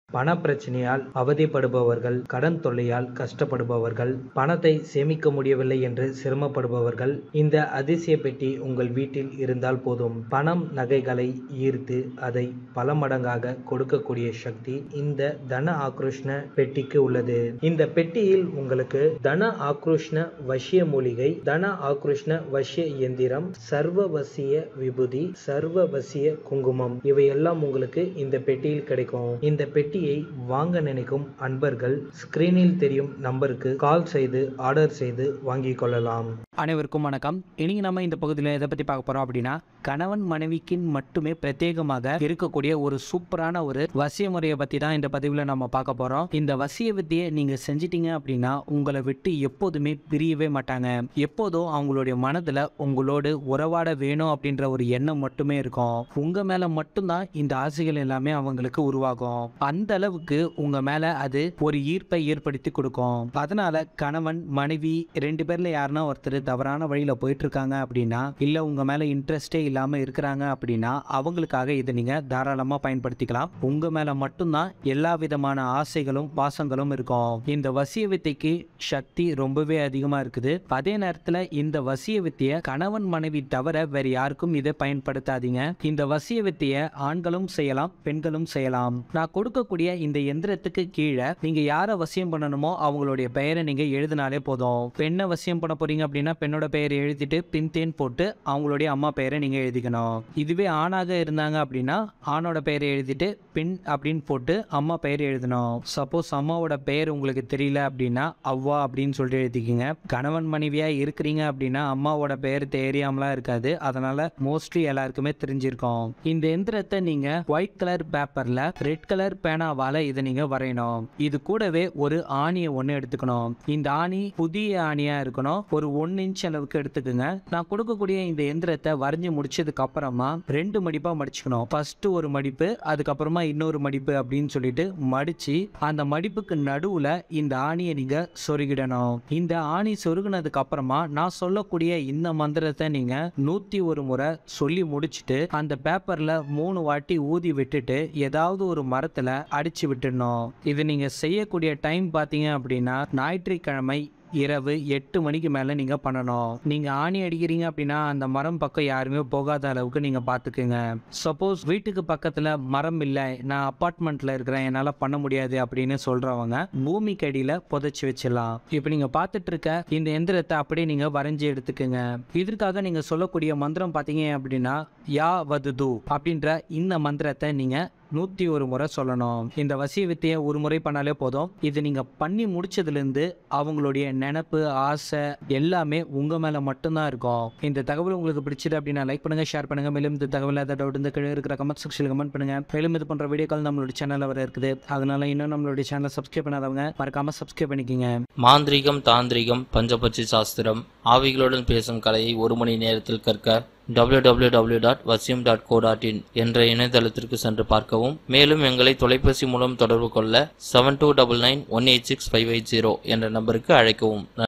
பண பிரச்சனையால் அவதிப்படுபவர்கள் கடன் தொல்லையால் கஷ்டப்படுபவர்கள் பணத்தை சேமிக்க முடியவில்லை என்று சிரமப்படுபவர்கள் இந்த அதிசய பெட்டி உங்கள் வீட்டில் இருந்தால் போதும் பணம் நகைகளை ஈர்த்து அதை பல மடங்காக கொடுக்கக்கூடிய சக்தி இந்த தன ஆக்ரோஷ்ண பெட்டிக்கு உள்ளது இந்த பெட்டியில் உங்களுக்கு தன ஆக்ரோஷ்ண வசிய மூலிகை தன ஆக்ரோஷ்ண வசிய இயந்திரம் சர்வவசிய விபூதி சர்வவசிய குங்குமம் இவையெல்லாம் உங்களுக்கு இந்த பெட்டியில் கிடைக்கும் இந்த பெட்டியை வாங்க நினைக்கும் அன்பர்கள் ஸ்கிரீனில் தெரியும் நம்பருக்கு கால் செய்து ஆர்டர் செய்து வாங்கிக் கொள்ளலாம் அனைவருக்கும் வணக்கம் இன்னைக்கு நம்ம இந்த பகுதியில் எதை பற்றி பார்க்க போகிறோம் அப்படின்னா கணவன் மனைவிக்கு மட்டுமே பிரத்யேகமாக இருக்கக்கூடிய ஒரு சூப்பரான ஒரு வசிய முறையை பற்றி தான் இந்த பதிவில் நம்ம பார்க்க போகிறோம் இந்த வசிய வித்தியை நீங்கள் செஞ்சிட்டீங்க அப்படின்னா உங்களை விட்டு எப்போதுமே பிரியவே மாட்டாங்க எப்போதும் அவங்களுடைய மனதில் உங்களோடு உறவாட வேணும் அப்படின்ற ஒரு எண்ணம் மட்டுமே இருக்கும் உங்கள் மேலே மட்டும்தான் இந்த ஆசைகள் எல்லாமே அவங்களுக்கு உருவாகும் அந்த அளவுக்கு உங்கள் மேலே அது ஒரு ஈர்ப்பை ஏற்படுத்தி கொடுக்கும் அதனால கணவன் மனைவி ரெண்டு பேர்ல யாருன்னா ஒருத்தர் தவறான வழியில போயிட்டு இருக்காங்க அப்படின்னா இல்ல உங்க மேல இன்ட்ரெஸ்டே இல்லாம இருக்கிறாங்க அப்படின்னா அவங்களுக்காக இதை நீங்க தாராளமா பயன்படுத்திக்கலாம் உங்க மேல மட்டும்தான் எல்லா விதமான ஆசைகளும் பாசங்களும் இருக்கும் இந்த வசிய வித்தைக்கு சக்தி ரொம்பவே அதிகமா இருக்குது அதே நேரத்துல இந்த வசிய வித்தைய கணவன் மனைவி தவிர வேற யாருக்கும் இதை பயன்படுத்தாதீங்க இந்த வசிய வித்தைய ஆண்களும் செய்யலாம் பெண்களும் செய்யலாம் நான் கொடுக்கக்கூடிய இந்த எந்திரத்துக்கு கீழே நீங்க யாரை வசியம் பண்ணணுமோ அவங்களுடைய பெயரை நீங்க எழுதினாலே போதும் பெண்ணை வசியம் பண்ண போறீங்க அப்படின்னா பெண்ணோட பெயரை எழுதிட்டு பின் தேன் போட்டு அவங்களுடைய அம்மா பெயரை நீங்க எழுதிக்கணும் இதுவே ஆணாக இருந்தாங்க அப்படின்னா ஆணோட பெயரை எழுதிட்டு பின் அப்படின்னு போட்டு அம்மா பெயர் எழுதணும் சப்போஸ் அம்மாவோட பெயர் உங்களுக்கு தெரியல அப்படின்னா அவ்வா அப்படின்னு சொல்லிட்டு எழுதிக்கிங்க கணவன் மனைவியா இருக்கிறீங்க அப்படின்னா அம்மாவோட பெயர் தெரியாமலாம் இருக்காது அதனால மோஸ்ட்லி எல்லாருக்குமே தெரிஞ்சிருக்கும் இந்த எந்திரத்தை நீங்க ஒயிட் கலர் பேப்பர்ல ரெட் கலர் பேனாவால இதை நீங்க வரையணும் இது கூடவே ஒரு ஆணியை ஒன்று எடுத்துக்கணும் இந்த ஆணி புதிய ஆணியா இருக்கணும் ஒரு ஒன் இன்ச் அளவுக்கு எடுத்துக்கோங்க நான் கொடுக்கக்கூடிய இந்த எந்திரத்தை வரைஞ்சி முடிச்சதுக்கு அப்புறமா ரெண்டு மடிப்பா மடிச்சுக்கணும் ஃபர்ஸ்ட் ஒரு மடிப்பு அதுக்கப்புறமா இன்னொரு மடிப்பு அப்படின்னு சொல்லிட்டு மடிச்சு அந்த மடிப்புக்கு நடுவுல இந்த ஆணியை நீங்க சொருகிடணும் இந்த ஆணி சொருகினதுக்கு அப்புறமா நான் சொல்லக்கூடிய இந்த மந்திரத்தை நீங்க நூத்தி ஒரு முறை சொல்லி முடிச்சுட்டு அந்த பேப்பர்ல மூணு வாட்டி ஊதி விட்டுட்டு ஏதாவது ஒரு மரத்துல அடிச்சு விட்டுடணும் இது நீங்க செய்யக்கூடிய டைம் பாத்தீங்க அப்படின்னா ஞாயிற்றுக்கிழமை இரவு எட்டு மணிக்கு மேலே நீங்கள் பண்ணணும் நீங்கள் ஆணி அடிக்கிறீங்க அப்படின்னா அந்த மரம் பக்கம் யாருமே போகாத அளவுக்கு நீங்கள் பார்த்துக்குங்க சப்போஸ் வீட்டுக்கு பக்கத்தில் மரம் இல்லை நான் அப்பார்ட்மெண்ட்டில் இருக்கிறேன் என்னால் பண்ண முடியாது அப்படின்னு சொல்கிறவங்க பூமிக்கு அடியில் புதைச்சி வச்சிடலாம் இப்போ நீங்கள் பார்த்துட்டு இருக்க இந்த எந்திரத்தை அப்படியே நீங்கள் வரைஞ்சி எடுத்துக்கோங்க இதற்காக நீங்கள் சொல்லக்கூடிய மந்திரம் பார்த்தீங்க அப்படின்னா யா வதுது அப்படின்ற இந்த மந்திரத்தை நீங்கள் நூற்றி ஒரு முறை சொல்லணும் இந்த வசிய வித்தையை ஒரு முறை பண்ணாலே போதும் இது நீங்கள் பண்ணி முடிச்சதுலேருந்து அவங்களுடைய நினப்பு ஆசை எல்லாமே உங்கள் மேலே மட்டும்தான் இருக்கும் இந்த தகவல் உங்களுக்கு பிடிச்சது அப்படின்னா லைக் பண்ணுங்கள் ஷேர் பண்ணுங்கள் மேலும் இந்த தகவல் ஏதாவது டவுட் இந்த கீழே இருக்கிற கமெண்ட் செக்ஷனில் கமெண்ட் பண்ணுங்கள் மேலும் இது பண்ணுற வீடியோக்கள் நம்மளோட சேனலில் வர இருக்குது அதனால இன்னும் நம்மளுடைய சேனலை சப்ஸ்கிரைப் பண்ணாதவங்க மறக்காமல் சப்ஸ்கிரைப் பண்ணிக்கோங்க மாந்திரீகம் தாந்திரிகம் பஞ்சபட்சி சாஸ்திரம் ஆவிகளுடன் பேசும் கலையை ஒரு மணி நேரத்தில் கற்க www.vasyam.co.in டாட் டாட் இன் என்ற இணையதளத்திற்கு சென்று பார்க்கவும் மேலும் எங்களை தொலைபேசி மூலம் தொடர்பு கொள்ள seven two double nine one eight six five eight zero என்ற நம்பருக்கு அழைக்கவும்